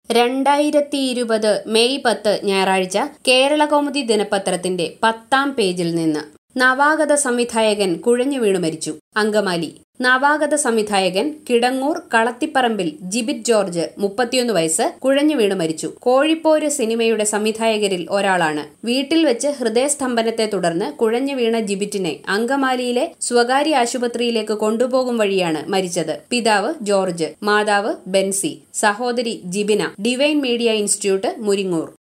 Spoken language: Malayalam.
രണ്ടായിരത്തി ഇരുപത് മെയ് പത്ത് ഞായറാഴ്ച കേരളകൗമുദി ദിനപത്രത്തിന്റെ പത്താം പേജിൽ നിന്ന് നവാഗത സംവിധായകൻ കുഴഞ്ഞു വീണു മരിച്ചു അങ്കമാലി നവാഗത സംവിധായകൻ കിടങ്ങൂർ കളത്തിപ്പറമ്പിൽ ജിബിറ്റ് ജോർജ് മുപ്പത്തിയൊന്ന് വയസ്സ് കുഴഞ്ഞു വീണു മരിച്ചു കോഴിപ്പോര് സിനിമയുടെ സംവിധായകരിൽ ഒരാളാണ് വീട്ടിൽ വെച്ച് ഹൃദയസ്തംഭനത്തെ തുടർന്ന് കുഴഞ്ഞു വീണ ജിബിറ്റിനെ അങ്കമാലിയിലെ സ്വകാര്യ ആശുപത്രിയിലേക്ക് കൊണ്ടുപോകും വഴിയാണ് മരിച്ചത് പിതാവ് ജോർജ് മാതാവ് ബെൻസി സഹോദരി Jibina Divine Media Institute Muringoor